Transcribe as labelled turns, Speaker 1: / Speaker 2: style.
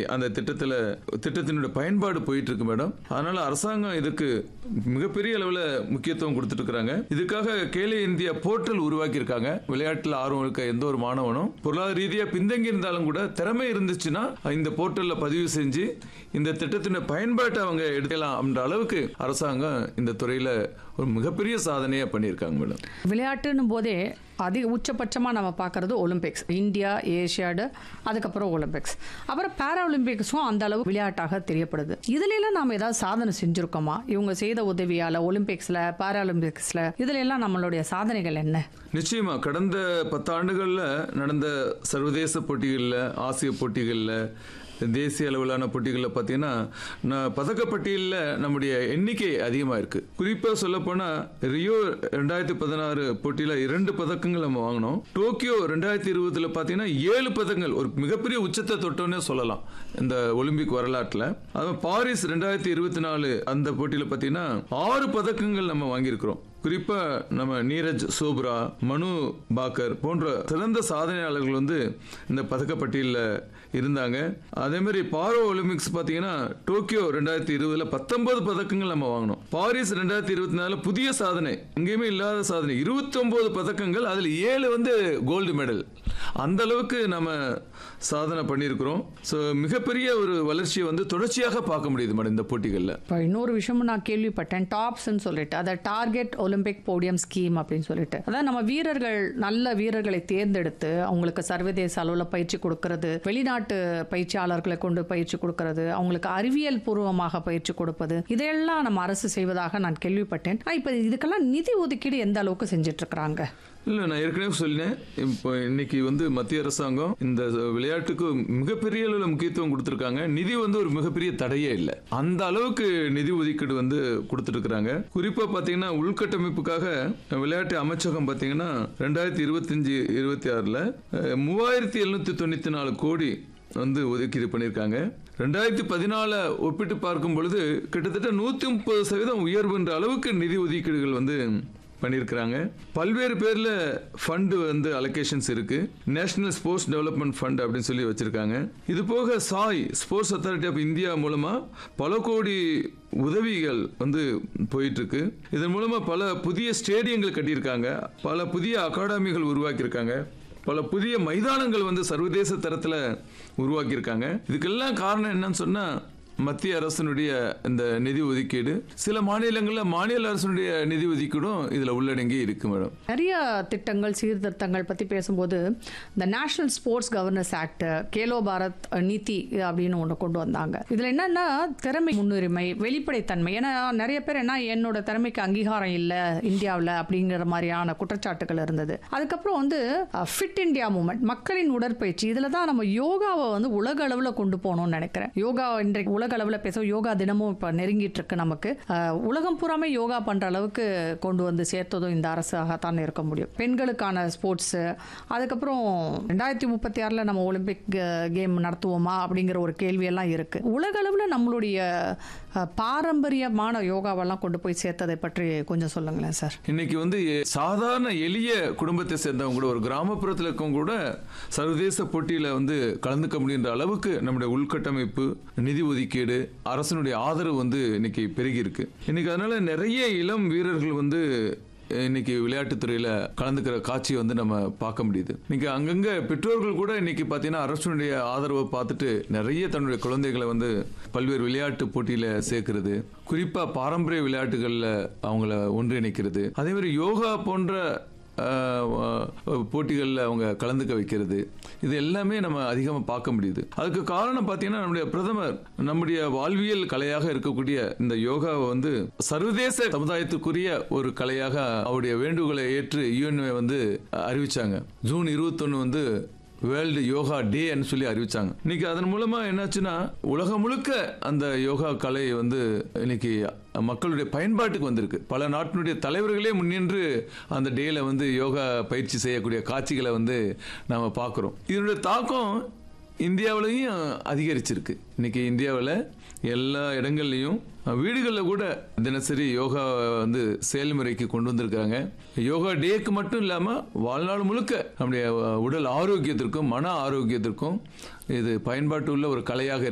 Speaker 1: அந்த திட்டத்தில் திட்டத்தினுடைய பயன்பாடு போயிட்டு இருக்கு மேடம் அதனால அரசாங்கம் இதுக்கு மிகப்பெரிய அளவில் முக்கியத்துவம் கொடுத்துட்டு இருக்காங்க இதுக்காக கேலோ இந்தியா போர்ட்டல் உருவாக்கி இருக்காங்க விளையாட்டில் ஆர்வம் இருக்க எந்த ஒரு மாணவனும் பொருளாதார ரீதியாக பின்தங்கி இருந்தாலும் கூட திறமை இருந்துச்சுன்னா இந்த போர்ட்டலில் பதிவு செஞ்சு இந்த திட்டத்தினுடைய பயன்பாட்டை அவங்க எடுக்கலாம் அப்படின்ற அளவுக்கு அரசாங்கம் இந்த துறையில் ஒரு மிகப்பெரிய சாதனையாக பண்ணியிருக்காங்க மேடம்
Speaker 2: விளையாட்டுன்னும் போதே அதிக உச்சபட்சமாக நம்ம பார்க்குறது ஒலிம்பிக்ஸ் இந்தியா ஏஷியாடு அதுக்கப்புறம் ஒலிம்பிக்ஸ் அப்புறம் பேரா ஒலிம்பிக்ஸும் அந்த அளவு விளையாட்டாக தெரியப்படுது இதுல எல்லாம் நாம் ஏதாவது சாதனை செஞ்சுருக்கோமா இவங்க செய்த உதவியால் ஒலிம்பிக்ஸில் பேரா ஒலிம்பிக்ஸில் இதுல எல்லாம் நம்மளுடைய சாதனைகள் என்ன
Speaker 1: நிச்சயமா கடந்த பத்தாண்டுகளில் நடந்த சர்வதேச போட்டிகளில் ஆசிய போட்டிகளில் தேசிய அளவிலான போட்டிகளில் பார்த்தீங்கன்னா நான் பதக்கப்பட்டியலில் நம்முடைய எண்ணிக்கை அதிகமாக இருக்கு குறிப்பாக சொல்லப்போனால் ரியோ ரெண்டாயிரத்தி பதினாறு போட்டியில் இரண்டு பதக்கங்கள் நம்ம வாங்கினோம் டோக்கியோ ரெண்டாயிரத்தி இருபதுல பார்த்தீங்கன்னா ஏழு பதக்கங்கள் ஒரு மிகப்பெரிய உச்சத்தை தொட்டோன்னே சொல்லலாம் இந்த ஒலிம்பிக் வரலாற்றில் அது பாரிஸ் ரெண்டாயிரத்தி இருபத்தி நாலு அந்த போட்டியில் பார்த்தீங்கன்னா ஆறு பதக்கங்கள் நம்ம வாங்கியிருக்கிறோம் குறிப்பா நம்ம நீரஜ் சோப்ரா மனு பாக்கர் போன்ற சிறந்த சாதனையாளர்கள் வந்து இந்த பதக்கப்பட்டியலில் இருந்தாங்க அதே மாதிரி பாரோ ஒலிம்பிக்ஸ் பார்த்தீங்கன்னா டோக்கியோ ரெண்டாயிரத்தி இருபதுல பத்தொன்பது பதக்கங்கள் நம்ம வாங்கினோம் பாரிஸ் ரெண்டாயிரத்தி இருபத்தி நாலுல புதிய சாதனை எங்கேயுமே இல்லாத சாதனை இருபத்தொன்பது பதக்கங்கள் அதில் ஏழு வந்து கோல்டு மெடல் அந்த அளவுக்கு நம்ம சாதனை பண்ணியிருக்கிறோம் ஸோ மிகப்பெரிய ஒரு வளர்ச்சியை வந்து தொடர்ச்சியாக பார்க்க முடியுது மேடம் இந்த போட்டிகளில்
Speaker 2: இப்போ இன்னொரு விஷயமும் நான் கேள்விப்பட்டேன் டாப்ஸ்ன்னு சொல்லிட்டு அதை டார்கெட் ஒலிம்பிக் போடியம் ஸ்கீம் அப்படின்னு சொல்லிட்டு அதான் நம்ம வீரர்கள் நல்ல வீரர்களை தேர்ந்தெடுத்து அவங்களுக்கு சர்வதேச அளவில் பயிற்சி கொடுக்கறது வெளிநாட்டு பயிற்சியாளர்களை கொண்டு பயிற்சி கொடுக்கறது அவங்களுக்கு அறிவியல் பூர்வமாக பயிற்சி கொடுப்பது இதையெல்லாம் நம்ம அரசு செய்வதாக நான் கேள்விப்பட்டேன் ஆனா, இப்போ இதுக்கெல்லாம் நிதி ஒதுக்கீடு எந்த அளவுக்கு செஞ்சுட்டு இருக்கிறாங்க
Speaker 1: இல்லை நான் ஏற்கனவே சொன்னேன் இப்போ இன்னைக்கு வந்து மத்திய அரசாங்கம் இந்த விளையாட்டுக்கு மிகப்பெரிய அளவில் முக்கியத்துவம் கொடுத்துருக்காங்க நிதி வந்து ஒரு மிகப்பெரிய தடையே இல்லை அந்த அளவுக்கு நிதி ஒதுக்கீடு வந்து கொடுத்துருக்குறாங்க குறிப்பாக பார்த்தீங்கன்னா உள்கட்டமைப்புக்காக விளையாட்டு அமைச்சகம் பார்த்தீங்கன்னா ரெண்டாயிரத்தி இருபத்தஞ்சு இருபத்தி ஆறில் மூவாயிரத்தி எழுநூற்றி தொண்ணூற்றி நாலு கோடி வந்து ஒதுக்கீடு பண்ணியிருக்காங்க ரெண்டாயிரத்தி பதினால ஒப்பிட்டு பார்க்கும் பொழுது கிட்டத்தட்ட நூற்றி முப்பது சதவீதம் உயர்வுன்ற அளவுக்கு நிதி ஒதுக்கீடுகள் வந்து பண்ணியிருக்கிறாங்க பல்வேறு பேரில் ஃபண்டு வந்து அலோகேஷன்ஸ் இருக்கு நேஷனல் ஸ்போர்ட்ஸ் டெவலப்மெண்ட் ஃபண்ட் அப்படின்னு சொல்லி வச்சிருக்காங்க இது போக SAI sports authority of India மூலமா பல கோடி உதவிகள் வந்து போயிட்டு இருக்கு இதன் மூலமா பல புதிய ஸ்டேடியங்கள் கட்டியிருக்காங்க பல புதிய அகாடமிகள் உருவாக்கியிருக்காங்க பல புதிய மைதானங்கள் வந்து சர்வதேச தரத்தில் உருவாக்கியிருக்காங்க இதுக்கெல்லாம் காரணம் என்னன்னு சொன்னா மத்திய அரசினுடைய இந்த நிதி ஒதுக்கீடு சில மாநிலங்களில் மாநில அரசினுடைய நிதி ஒதுக்கீடும் இதில் உள்ளடங்கி இருக்கு மேடம்
Speaker 2: நிறைய திட்டங்கள் சீர்திருத்தங்கள் பற்றி பேசும்போது இந்த national sports governance act Khelo Bharat Niti அப்படின்னு ஒன்று கொண்டு வந்தாங்க இதில் என்னன்னா திறமை முன்னுரிமை வெளிப்படைத்தன்மை ஏன்னா நிறைய பேர் என்ன என்னோட திறமைக்கு அங்கீகாரம் இல்லை இந்தியாவில் அப்படிங்கிற மாதிரியான குற்றச்சாட்டுகள் இருந்தது அதுக்கப்புறம் வந்து ஃபிட் இந்தியா மூமெண்ட் மக்களின் உடற்பயிற்சி இதில் தான் நம்ம யோகாவை வந்து உலக அளவில் கொண்டு போகணும்னு நினைக்கிறேன் யோகா இன்றைக்கு உலக அளவில் பேச யோகா தினமும் இப்போ நெருங்கிட்டு இருக்கு நமக்கு அஹ், உலகம் பூராமே யோகா பண்ணுற அளவுக்கு கொண்டு வந்து சேர்த்ததும் இந்த அரசாகத்தான் இருக்க முடியும் பெண்களுக்கான ஸ்போர்ட்ஸு அதுக்கப்புறம் ரெண்டாயிரத்தி முப்பத்தி ஆறில் நம்ம ஒலிம்பிக் கேம் நடத்துவோமா அப்படிங்கிற ஒரு கேள்வியெல்லாம் இருக்கு உலக அளவில் நம்மளுடைய அஹ், பாரம்பரியமான யோகாவெல்லாம் கொண்டு போய் சேர்த்ததை பற்றி கொஞ்சம் சொல்லுங்களேன் சார்
Speaker 1: இன்னைக்கு வந்து எ- சாதாரண எளிய குடும்பத்தை சேர்ந்தவங்க கூட ஒரு கிராமப்புறத்தில் இருக்கவங்க கூட சர்வதேச போட்டியில் வந்து கலந்துக்க முடியுன்ற அளவுக்கு நம்முடைய உள்கட்டமைப்பு நிதி ஒதுக்கீடு அரசனுடைய ஆதரவு வந்து இன்னைக்கு பெருகி இருக்கு இன்னைக்கு அதனால நிறைய இளம் வீரர்கள் வந்து இன்னைக்கு விளையாட்டுத்துறையில கலந்துக்கிற காட்சியை வந்து நம்ம பார்க்க முடியுது இன்னைக்கு அங்கங்க பெற்றோர்கள் கூட இன்னைக்கு பார்த்தீங்கன்னா அரசனுடைய ஆதரவை பார்த்துட்டு நிறைய தன்னுடைய குழந்தைகளை வந்து பல்வேறு விளையாட்டு போட்டியில சேர்க்கிறது குறிப்பா பாரம்பரிய விளையாட்டுகள்ல அவங்கள ஒன்றிணைக்கிறது அதே மாதிரி யோகா போன்ற போட்டிகளில் அவங்க கலந்துக்க வைக்கிறது இது எல்லாமே நம்ம அதிகமாக பார்க்க முடியுது அதுக்கு காரணம் பார்த்தீங்கன்னா நம்முடைய பிரதமர் நம்முடைய வாழ்வியல் கலையாக இருக்கக்கூடிய இந்த யோகாவை வந்து சர்வதேச சமுதாயத்துக்குரிய ஒரு கலையாக அவருடைய வேண்டுகோளை ஏற்று யுஎன்ஏ வந்து அறிவிச்சாங்க ஜூன் இருபத்தொன்னு வந்து வேர்ல்டு யோகா டேன்னு சொல்லி அறிவிச்சாங்க இன்னைக்கு அதன் மூலமா என்னாச்சுன்னா உலகம் முழுக்க அந்த யோகா கலை வந்து இன்னைக்கு மக்களுடைய பயன்பாட்டுக்கு வந்திருக்கு பல நாட்டினுடைய தலைவர்களே முன்னின்று அந்த டேல வந்து யோகா பயிற்சி செய்யக்கூடிய காட்சிகளை வந்து நாம பார்க்குறோம் இதனுடைய தாக்கம் இந்தியாவிலையும் அதிகரிச்சிருக்கு இன்னைக்கு இந்தியாவில் எல்லா இடங்கள்லையும் வீடுகளில் கூட தினசரி யோகா வந்து செயல்முறைக்கு கொண்டு வந்திருக்காங்க யோகா டேக்கு மட்டும் இல்லாமல் வாழ்நாள் முழுக்க நம்முடைய உடல் ஆரோக்கியத்திற்கும் மன ஆரோக்கியத்திற்கும் இது பயன்பாட்டு உள்ள ஒரு கலையாக